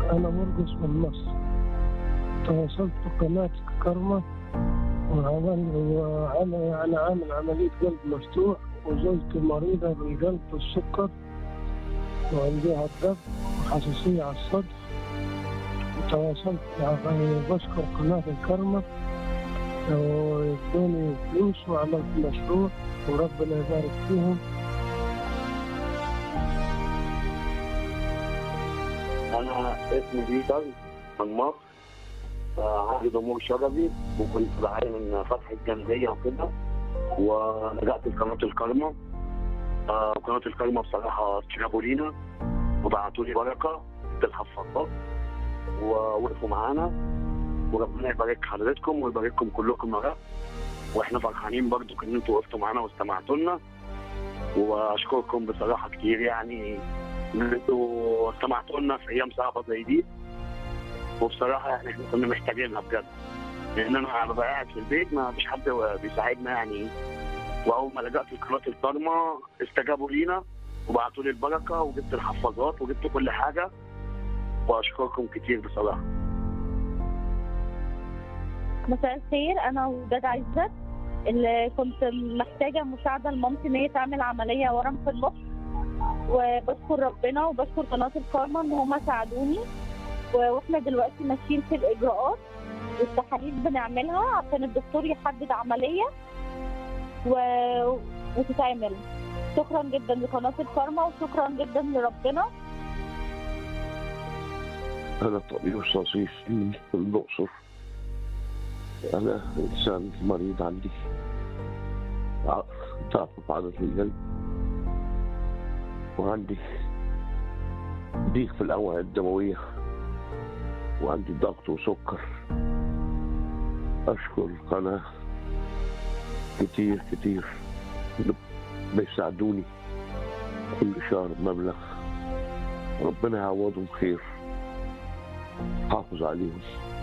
أنا مرقص من مصر تواصلت بقناة كرمة وعمل وأنا يعني عامل عملية قلب مفتوح وزوجتي مريضة بالقلب والسكر وعندها الضغط وحساسية على الصدر وتواصلت مع بشكر قناة الكرمة وادوني فلوس وعملت مشروع وربنا يبارك فيهم انا اسمي بيتر من مصر آه، عندي ضمور شربي وكنت بعاني من فتحة جلدية وكده ولجأت لقناة الكرمة آه، قناة الكرمة بصراحة استجابوا لينا وبعتوا لي بركة في الحفاظات ووقفوا معانا وربنا يبارك حضرتكم ويبارككم كلكم يا رب واحنا فرحانين برضو ان انتوا وقفتوا معانا واستمعتوا لنا واشكركم بصراحة كتير يعني ان انتوا استمعتوا لنا في ايام صعبة زي دي وبصراحة يعني احنا كنا محتاجينها بجد لان انا ببقى قاعد في البيت ما فيش حد بيساعدنا يعني واول ما لجأت لقناة الكرمة استجابوا لينا وبعتوا لي البركة وجبت الحفاظات وجبت كل حاجة واشكركم كتير بصراحة مساء الخير انا وداد عزت اللي كنت محتاجه مساعده لمامتي ان هي تعمل عمليه ورم في المخ وبشكر ربنا وبشكر قناه الكارما ان هم ساعدوني و- واحنا دلوقتي ماشيين في الاجراءات والتحاليل بنعملها عشان الدكتور يحدد عمليه و... وتتعمل شكرا جدا لقناه الكارما وشكرا جدا لربنا أنا طبيب صصيف من الأقصر أنا إنسان مريض عندي ع- تعرف عضلة القلب وعندي ضيق في الأوعية الدموية وعندي ضغط وسكر أشكر القناة كتير كتير بيساعدوني كل شهر بمبلغ ربنا يعوضهم خير حافظ عليهم